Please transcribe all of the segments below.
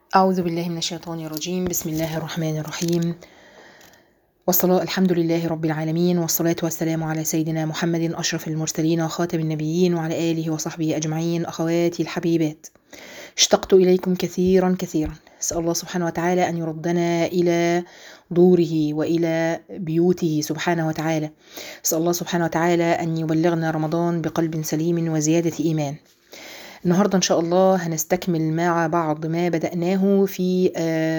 أعوذ بالله من الشيطان الرجيم بسم الله الرحمن الرحيم والصلاة الحمد لله رب العالمين والصلاة والسلام على سيدنا محمد أشرف المرسلين وخاتم النبيين وعلى آله وصحبه أجمعين أخواتي الحبيبات اشتقت إليكم كثيرا كثيرا أسأل الله سبحانه وتعالى أن يردنا إلى دوره وإلى بيوته سبحانه وتعالى أسأل الله سبحانه وتعالى أن يبلغنا رمضان بقلب سليم وزيادة إيمان النهاردة إن شاء الله هنستكمل مع بعض ما بدأناه في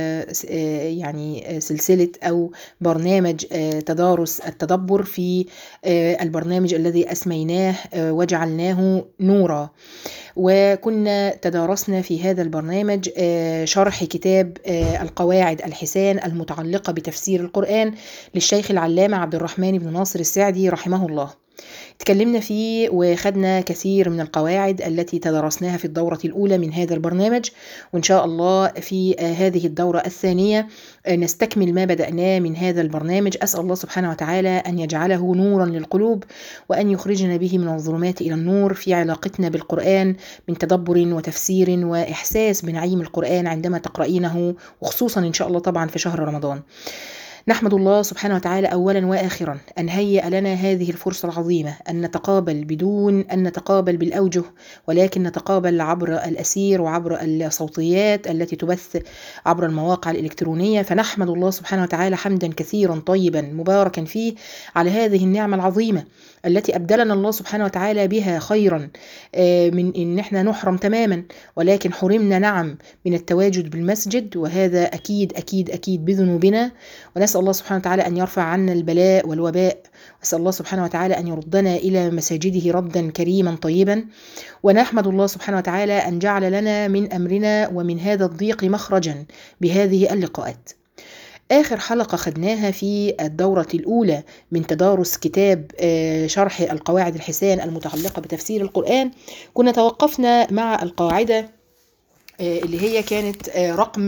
يعني سلسلة أو برنامج تدارس التدبر في البرنامج الذي أسميناه وجعلناه نورا وكنا تدارسنا في هذا البرنامج شرح كتاب القواعد الحسان المتعلقة بتفسير القرآن للشيخ العلامة عبد الرحمن بن ناصر السعدي رحمه الله تكلمنا فيه وخدنا كثير من القواعد التي تدرسناها في الدورة الأولى من هذا البرنامج وإن شاء الله في هذه الدورة الثانية نستكمل ما بدأناه من هذا البرنامج أسأل الله سبحانه وتعالى أن يجعله نورا للقلوب وأن يخرجنا به من الظلمات إلى النور في علاقتنا بالقرآن من تدبر وتفسير وإحساس بنعيم القرآن عندما تقرأينه وخصوصا إن شاء الله طبعا في شهر رمضان نحمد الله سبحانه وتعالى اولا واخرا ان هيأ لنا هذه الفرصه العظيمه ان نتقابل بدون ان نتقابل بالاوجه ولكن نتقابل عبر الاسير وعبر الصوتيات التي تبث عبر المواقع الالكترونيه فنحمد الله سبحانه وتعالى حمدا كثيرا طيبا مباركا فيه على هذه النعمه العظيمه التي ابدلنا الله سبحانه وتعالى بها خيرا من ان احنا نحرم تماما ولكن حرمنا نعم من التواجد بالمسجد وهذا اكيد اكيد اكيد بذنوبنا ونسال الله سبحانه وتعالى ان يرفع عنا البلاء والوباء واسال الله سبحانه وتعالى ان يردنا الى مساجده ردا كريما طيبا ونحمد الله سبحانه وتعالى ان جعل لنا من امرنا ومن هذا الضيق مخرجا بهذه اللقاءات آخر حلقة خدناها في الدورة الأولى من تدارس كتاب شرح القواعد الحسان المتعلقة بتفسير القرآن كنا توقفنا مع القاعدة اللي هي كانت رقم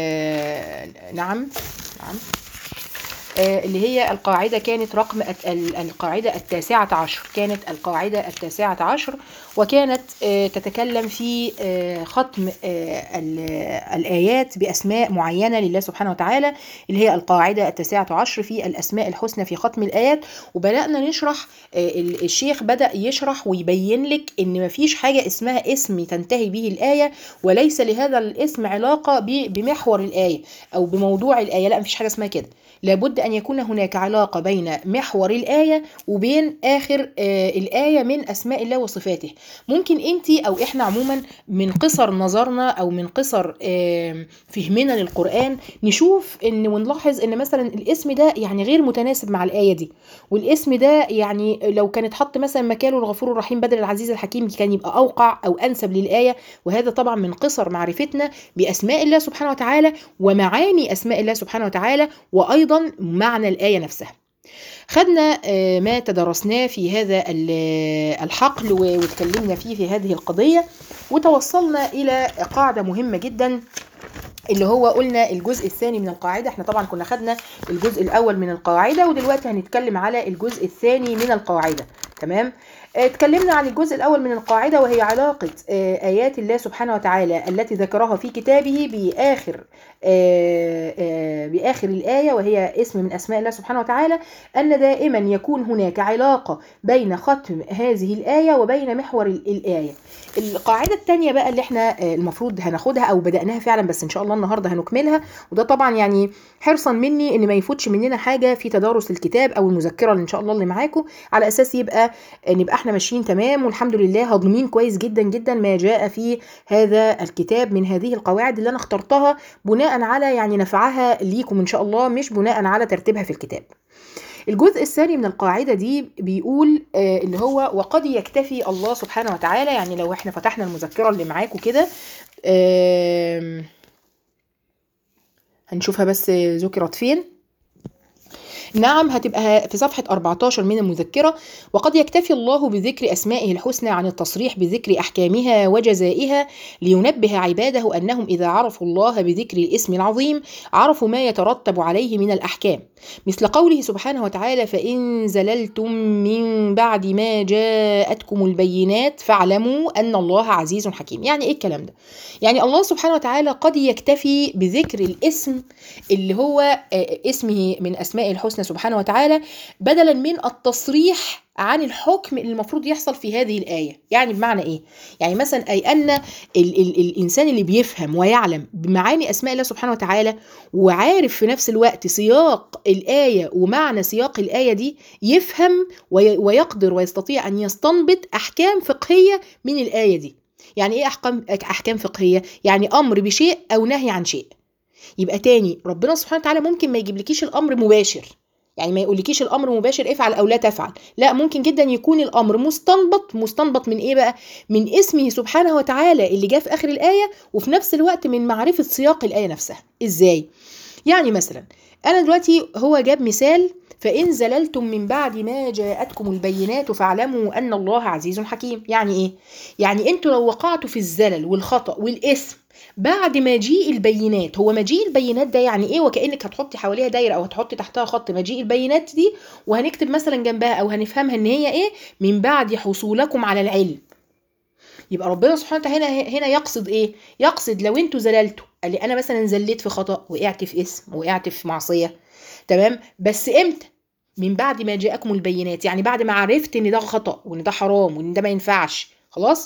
نعم نعم اللي هي القاعدة كانت رقم القاعدة التاسعة عشر كانت القاعدة التاسعة عشر وكانت تتكلم في ختم الآيات بأسماء معينة لله سبحانه وتعالى اللي هي القاعدة التاسعة عشر في الأسماء الحسنى في ختم الآيات وبدأنا نشرح الشيخ بدأ يشرح ويبين لك إن مفيش حاجة اسمها اسم تنتهي به الآية وليس لهذا الاسم علاقة بمحور الآية أو بموضوع الآية لا مفيش حاجة اسمها كده لابد أن يكون هناك علاقة بين محور الآية وبين آخر آه الآية من أسماء الله وصفاته ممكن أنت أو إحنا عموما من قصر نظرنا أو من قصر آه فهمنا للقرآن نشوف إن ونلاحظ إن مثلا الاسم ده يعني غير متناسب مع الآية دي والاسم ده يعني لو كان اتحط مثلا مكانه الغفور الرحيم بدل العزيز الحكيم كان يبقى أوقع أو أنسب للآية وهذا طبعا من قصر معرفتنا بأسماء الله سبحانه وتعالى ومعاني أسماء الله سبحانه وتعالى وأيضا ايضا معنى الايه نفسها خدنا ما تدرسناه في هذا الحقل واتكلمنا فيه في هذه القضيه وتوصلنا الى قاعده مهمه جدا اللي هو قلنا الجزء الثاني من القاعده احنا طبعا كنا خدنا الجزء الاول من القاعده ودلوقتي هنتكلم على الجزء الثاني من القاعده تمام اتكلمنا عن الجزء الأول من القاعدة وهي علاقة آيات الله سبحانه وتعالى التي ذكرها في كتابه بآخر بآخر الآية وهي اسم من أسماء الله سبحانه وتعالى أن دائما يكون هناك علاقة بين ختم هذه الآية وبين محور الآية القاعدة الثانية بقى اللي احنا المفروض هناخدها أو بدأناها فعلا بس إن شاء الله النهاردة هنكملها وده طبعا يعني حرصا مني إن ما يفوتش مننا حاجة في تدارس الكتاب أو المذكرة اللي إن شاء الله اللي معاكم على أساس يبقى نبقى احنا ماشيين تمام والحمد لله هاضمين كويس جدا جدا ما جاء في هذا الكتاب من هذه القواعد اللي انا اخترتها بناء على يعني نفعها ليكم ان شاء الله مش بناء على ترتيبها في الكتاب الجزء الثاني من القاعدة دي بيقول آه اللي هو وقد يكتفي الله سبحانه وتعالى يعني لو احنا فتحنا المذكرة اللي معاكم كده آه هنشوفها بس ذكرت فين نعم هتبقى في صفحة 14 من المذكرة وقد يكتفي الله بذكر أسمائه الحسنى عن التصريح بذكر أحكامها وجزائها لينبه عباده أنهم إذا عرفوا الله بذكر الاسم العظيم عرفوا ما يترتب عليه من الأحكام مثل قوله سبحانه وتعالى فإن زللتم من بعد ما جاءتكم البينات فاعلموا أن الله عزيز حكيم يعني إيه الكلام ده؟ يعني الله سبحانه وتعالى قد يكتفي بذكر الاسم اللي هو اسمه من أسماء الحسنى سبحانه وتعالى بدلا من التصريح عن الحكم اللي المفروض يحصل في هذه الآية يعني بمعنى إيه؟ يعني مثلا أي أن ال ال الإنسان اللي بيفهم ويعلم بمعاني أسماء الله سبحانه وتعالى وعارف في نفس الوقت سياق الآية ومعنى سياق الآية دي يفهم ويقدر ويستطيع أن يستنبط أحكام فقهية من الآية دي يعني إيه أحكام, أحكام فقهية؟ يعني أمر بشيء أو نهي عن شيء يبقى تاني ربنا سبحانه وتعالى ممكن ما يجيبلكيش الأمر مباشر يعني ما يقولكيش الامر مباشر افعل او لا تفعل لا ممكن جدا يكون الامر مستنبط مستنبط من ايه بقى من اسمه سبحانه وتعالى اللي جاء في اخر الايه وفي نفس الوقت من معرفه سياق الايه نفسها ازاي يعني مثلا انا دلوقتي هو جاب مثال فإن زللتم من بعد ما جاءتكم البينات فاعلموا أن الله عزيز حكيم يعني إيه؟ يعني أنتوا لو وقعتوا في الزلل والخطأ والإثم بعد مجيء البينات هو مجيء البينات ده يعني ايه وكانك هتحطي حواليها دايره او هتحطي تحتها خط مجيء البينات دي وهنكتب مثلا جنبها او هنفهمها ان هي ايه من بعد حصولكم على العلم يبقى ربنا سبحانه وتعالى هنا هنا يقصد ايه يقصد لو انتوا زللتوا قال لي انا مثلا زليت في خطا وقعت في اسم وقعت في معصيه تمام بس امتى من بعد ما جاءكم البينات يعني بعد ما عرفت ان ده خطا وان ده حرام وان ده ما ينفعش خلاص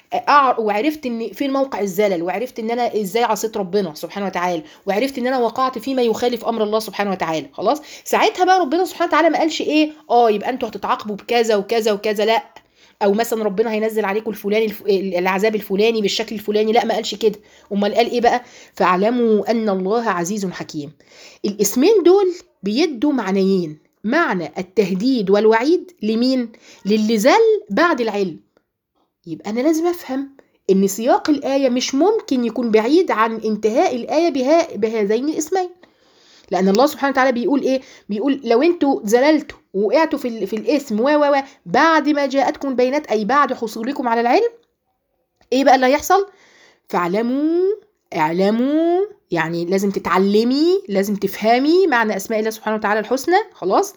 وعرفت ان فين موقع الزلل وعرفت ان انا ازاي عصيت ربنا سبحانه وتعالى وعرفت ان انا وقعت فيما يخالف امر الله سبحانه وتعالى خلاص ساعتها بقى ربنا سبحانه وتعالى ما قالش ايه اه يبقى انتوا هتتعاقبوا بكذا وكذا وكذا لا او مثلا ربنا هينزل عليكم الفلاني الف... العذاب الفلاني بالشكل الفلاني لا ما قالش كده امال قال ايه بقى فاعلموا ان الله عزيز حكيم الاسمين دول بيدوا معنيين معنى التهديد والوعيد لمين للي زل بعد العلم يبقى انا لازم افهم ان سياق الايه مش ممكن يكون بعيد عن انتهاء الايه بها بهذين الاسمين لان الله سبحانه وتعالى بيقول ايه بيقول لو انتوا زللتوا ووقعتوا في في الاسم و و بعد ما جاءتكم البينات اي بعد حصولكم على العلم ايه بقى اللي هيحصل فاعلموا اعلموا يعني لازم تتعلمي لازم تفهمي معنى اسماء الله سبحانه وتعالى الحسنى خلاص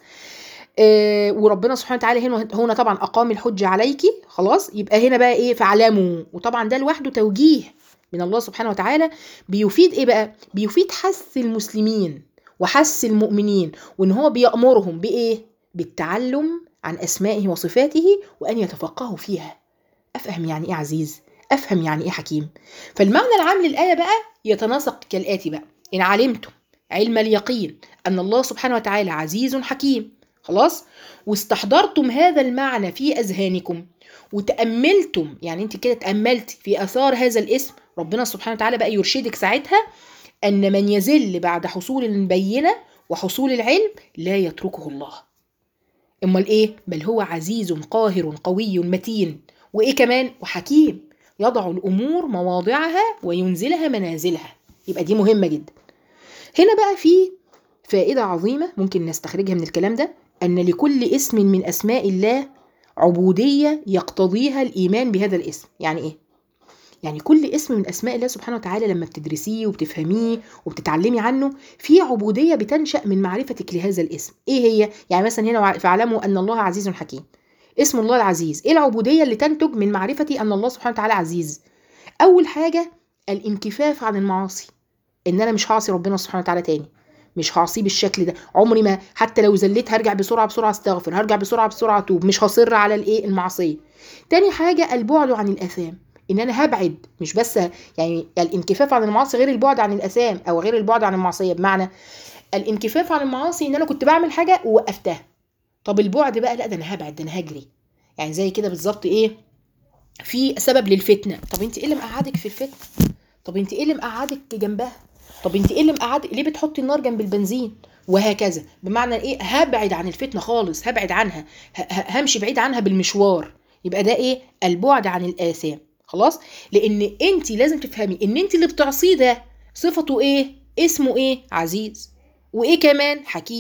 آه وربنا سبحانه وتعالى هنا هنا طبعا اقام الحجه عليكي خلاص يبقى هنا بقى ايه فاعلموا وطبعا ده لوحده توجيه من الله سبحانه وتعالى بيفيد ايه بقى بيفيد حث المسلمين وحث المؤمنين وان هو بيامرهم بايه بالتعلم عن اسمائه وصفاته وان يتفقهوا فيها افهم يعني ايه عزيز افهم يعني ايه حكيم فالمعنى العام للايه بقى يتناسق كالاتي بقى ان علمتم علم اليقين ان الله سبحانه وتعالى عزيز حكيم خلاص واستحضرتم هذا المعنى في اذهانكم وتاملتم يعني انت كده تاملتي في اثار هذا الاسم ربنا سبحانه وتعالى بقى يرشدك ساعتها ان من يزل بعد حصول البينه وحصول العلم لا يتركه الله امال ايه بل هو عزيز قاهر قوي متين وايه كمان وحكيم يضع الامور مواضعها وينزلها منازلها يبقى دي مهمه جدا هنا بقى في فائده عظيمه ممكن نستخرجها من الكلام ده ان لكل اسم من اسماء الله عبوديه يقتضيها الايمان بهذا الاسم يعني ايه يعني كل اسم من اسماء الله سبحانه وتعالى لما بتدرسيه وبتفهميه وبتتعلمي عنه في عبوديه بتنشا من معرفتك لهذا الاسم ايه هي يعني مثلا هنا فاعلموا ان الله عزيز حكيم اسم الله العزيز ايه العبوديه اللي تنتج من معرفتي ان الله سبحانه وتعالى عزيز اول حاجه الانكفاف عن المعاصي ان انا مش هعصي ربنا سبحانه وتعالى تاني مش هعصيه بالشكل ده عمري ما حتى لو زليت هرجع بسرعه بسرعه استغفر هرجع بسرعه بسرعه اتوب مش هصر على الايه المعصيه تاني حاجه البعد عن الاثام ان انا هبعد مش بس يعني الانكفاف عن المعاصي غير البعد عن الاثام او غير البعد عن المعصيه بمعنى الانكفاف عن المعاصي ان انا كنت بعمل حاجه ووقفتها طب البعد بقى لا ده انا هبعد ده انا هجري يعني زي كده بالظبط ايه في سبب للفتنه طب انت ايه اللي مقعدك في الفتنه طب انت ايه اللي مقعدك جنبها طب انت ايه اللي مقعدك ليه بتحطي النار جنب البنزين وهكذا بمعنى ايه هبعد عن الفتنه خالص هبعد عنها همشي بعيد عنها بالمشوار يبقى ده ايه البعد عن الاثام خلاص لان انت لازم تفهمي ان انت اللي بتعصيه ده صفته ايه اسمه ايه عزيز وايه كمان حكيم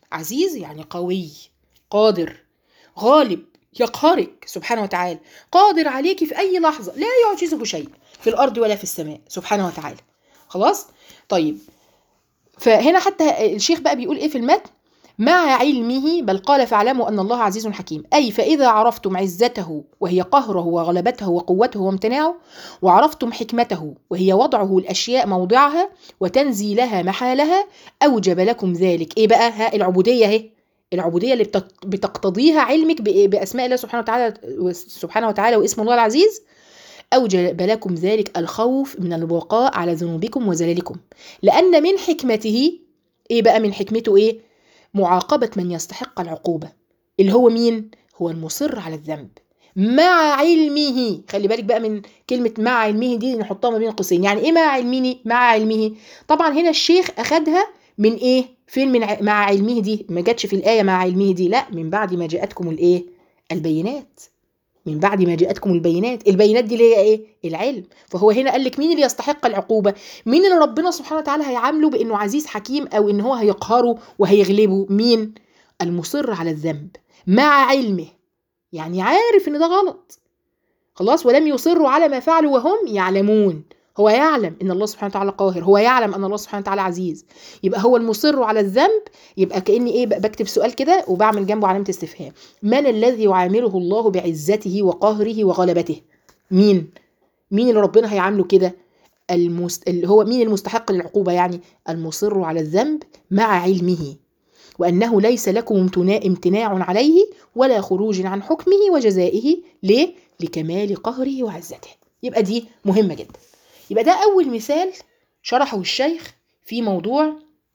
عزيز يعني قوي قادر غالب يقهرك سبحانه وتعالى قادر عليك في اي لحظه لا يعجزه شيء في الارض ولا في السماء سبحانه وتعالى خلاص طيب فهنا حتى الشيخ بقى بيقول ايه في المتن مع علمه بل قال فاعلموا ان الله عزيز حكيم اي فاذا عرفتم عزته وهي قهره وغلبته وقوته وامتناعه وعرفتم حكمته وهي وضعه الاشياء موضعها وتنزيلها محالها اوجب لكم ذلك ايه بقى ها العبوديه اهي العبوديه اللي بتق- بتقتضيها علمك بإيه؟ باسماء الله سبحانه وتعالى سبحانه وتعالى واسم الله العزيز أوجب لكم ذلك الخوف من البقاء على ذنوبكم وزلالكم لأن من حكمته إيه بقى من حكمته إيه؟ معاقبة من يستحق العقوبة اللي هو مين؟ هو المصر على الذنب مع علمه خلي بالك بقى من كلمة مع علمه دي نحطها ما بين قوسين يعني إيه مع علمه؟ مع علمه طبعا هنا الشيخ أخدها من إيه؟ فين من ع- مع علمه دي؟ ما جاتش في الآية مع علمه دي لا من بعد ما جاءتكم الإيه؟ البينات من بعد ما جاءتكم البينات البينات دي اللي هي ايه العلم فهو هنا قال لك مين اللي يستحق العقوبه مين اللي ربنا سبحانه وتعالى هيعامله بانه عزيز حكيم او ان هو هيقهره وهيغلبه مين المصر على الذنب مع علمه يعني عارف ان ده غلط خلاص ولم يصروا على ما فعلوا وهم يعلمون هو يعلم ان الله سبحانه وتعالى قاهر هو يعلم ان الله سبحانه وتعالى عزيز يبقى هو المصر على الذنب يبقى كاني ايه بكتب سؤال كده وبعمل جنبه علامه استفهام من الذي يعامله الله بعزته وقهره وغلبته مين مين اللي ربنا هيعامله كده المست... اللي هو مين المستحق للعقوبه يعني المصر على الذنب مع علمه وانه ليس لكم امتناع امتناع عليه ولا خروج عن حكمه وجزائه ليه لكمال قهره وعزته يبقى دي مهمه جدا يبقى ده اول مثال شرحه الشيخ في موضوع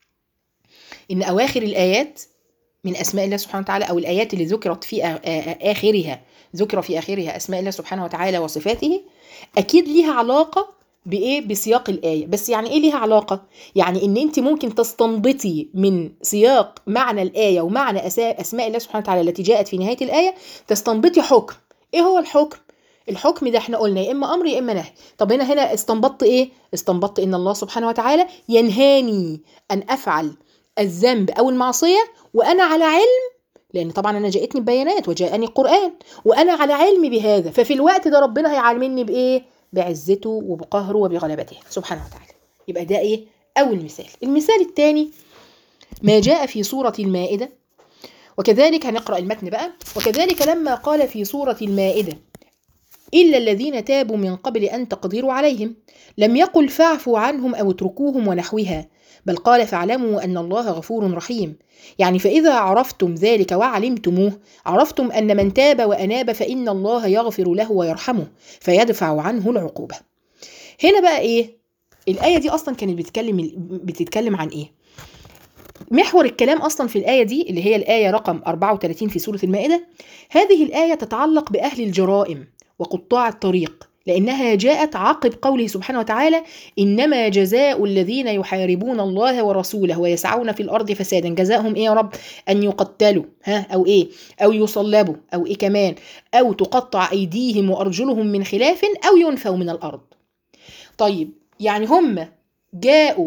ان اواخر الايات من اسماء الله سبحانه وتعالى او الايات اللي ذكرت في آ- آ- اخرها ذكر في اخرها اسماء الله سبحانه وتعالى وصفاته اكيد ليها علاقه بايه بسياق الايه بس يعني ايه ليها علاقه يعني ان انت ممكن تستنبطي من سياق معنى الايه ومعنى أسا- اسماء الله سبحانه وتعالى التي جاءت في نهايه الايه تستنبطي حكم ايه هو الحكم الحكم ده احنا قلنا يا اما امر يا اما نهي طب هنا هنا استنبطت ايه استنبطت ان الله سبحانه وتعالى ينهاني ان افعل الذنب او المعصيه وانا على علم لان طبعا انا جاءتني بيانات وجاءني القران وانا على علم بهذا ففي الوقت ده ربنا هيعلمني بايه بعزته وبقهره وبغلبته سبحانه وتعالى يبقى ده ايه اول مثال المثال الثاني ما جاء في سوره المائده وكذلك هنقرا المتن بقى وكذلك لما قال في سوره المائده إلا الذين تابوا من قبل أن تقدروا عليهم لم يقل فاعفوا عنهم أو اتركوهم ونحوها بل قال فاعلموا أن الله غفور رحيم يعني فإذا عرفتم ذلك وعلمتموه عرفتم أن من تاب وأناب فإن الله يغفر له ويرحمه فيدفع عنه العقوبة هنا بقى إيه الآية دي أصلا كانت بتتكلم بتتكلم عن إيه محور الكلام أصلا في الآية دي اللي هي الآية رقم 34 في سورة المائدة هذه الآية تتعلق بأهل الجرائم وقطاع الطريق لأنها جاءت عقب قوله سبحانه وتعالى إنما جزاء الذين يحاربون الله ورسوله ويسعون في الأرض فسادا جزاؤهم إيه يا رب أن يقتلوا ها أو إيه أو يصلبوا أو إيه كمان أو تقطع أيديهم وأرجلهم من خلاف أو ينفوا من الأرض طيب يعني هم جاءوا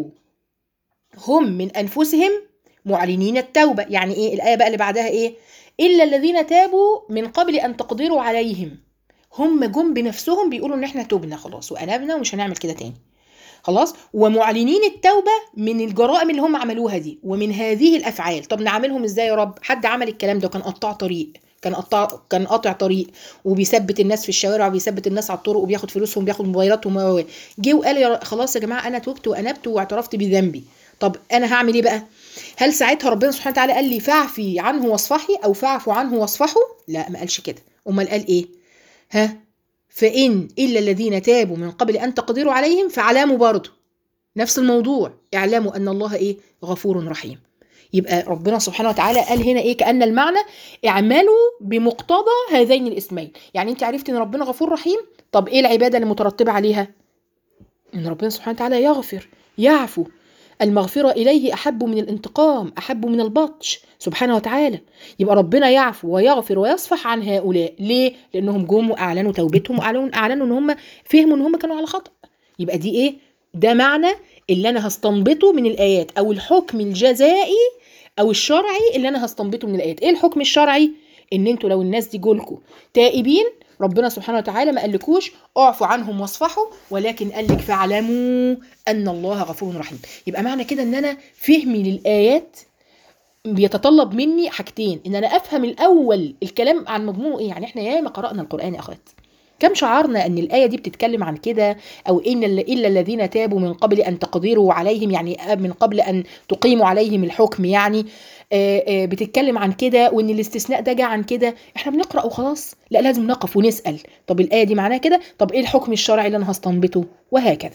هم من أنفسهم معلنين التوبة يعني إيه الآية بقى اللي بعدها إيه إلا الذين تابوا من قبل أن تقدروا عليهم هم جم بنفسهم بيقولوا ان احنا تبنا خلاص وانبنا ومش هنعمل كده تاني خلاص ومعلنين التوبه من الجرائم اللي هم عملوها دي ومن هذه الافعال طب نعملهم ازاي يا رب حد عمل الكلام ده كان قطاع طريق كان قطاع كان قاطع طريق وبيثبت الناس في الشوارع وبيثبت الناس على الطرق وبياخد فلوسهم بياخد موبايلاتهم و جه وقال يا خلاص يا جماعه انا تبت وانبت واعترفت بذنبي طب انا هعمل ايه بقى هل ساعتها ربنا سبحانه وتعالى قال لي فاعفي عنه واصفحي او فاعفوا عنه واصفحوا لا ما قالش كده امال قال ايه ها فإن إلا الذين تابوا من قبل أن تقدروا عليهم فاعلموا برضه نفس الموضوع اعلموا أن الله إيه غفور رحيم يبقى ربنا سبحانه وتعالى قال هنا إيه كأن المعنى اعملوا بمقتضى هذين الاسمين يعني أنت عرفت أن ربنا غفور رحيم طب إيه العبادة المترتبة عليها أن ربنا سبحانه وتعالى يغفر يعفو المغفرة إليه أحب من الانتقام أحب من البطش سبحانه وتعالى يبقى ربنا يعفو ويغفر ويصفح عن هؤلاء ليه؟ لأنهم جم وأعلنوا توبتهم وأعلنوا أعلنوا إن هم فهموا إن هم كانوا على خطأ يبقى دي إيه؟ ده معنى اللي انا هستنبطه من الايات او الحكم الجزائي او الشرعي اللي انا هستنبطه من الايات ايه الحكم الشرعي ان انتوا لو الناس دي جولكوا تائبين ربنا سبحانه وتعالى ما قالكوش اعفوا عنهم واصفحوا ولكن قال لك فاعلموا ان الله غفور رحيم يبقى معنى كده ان انا فهمي للايات بيتطلب مني حاجتين ان انا افهم الاول الكلام عن مضمونه ايه يعني احنا ياما قرانا القران يا اخوات كم شعرنا ان الايه دي بتتكلم عن كده او ان الا الذين تابوا من قبل ان تقدروا عليهم يعني من قبل ان تقيموا عليهم الحكم يعني بتتكلم عن كده وان الاستثناء ده جه عن كده احنا بنقرا وخلاص لا لازم نقف ونسال طب الايه دي معناها كده طب ايه الحكم الشرعي اللي انا هستنبطه وهكذا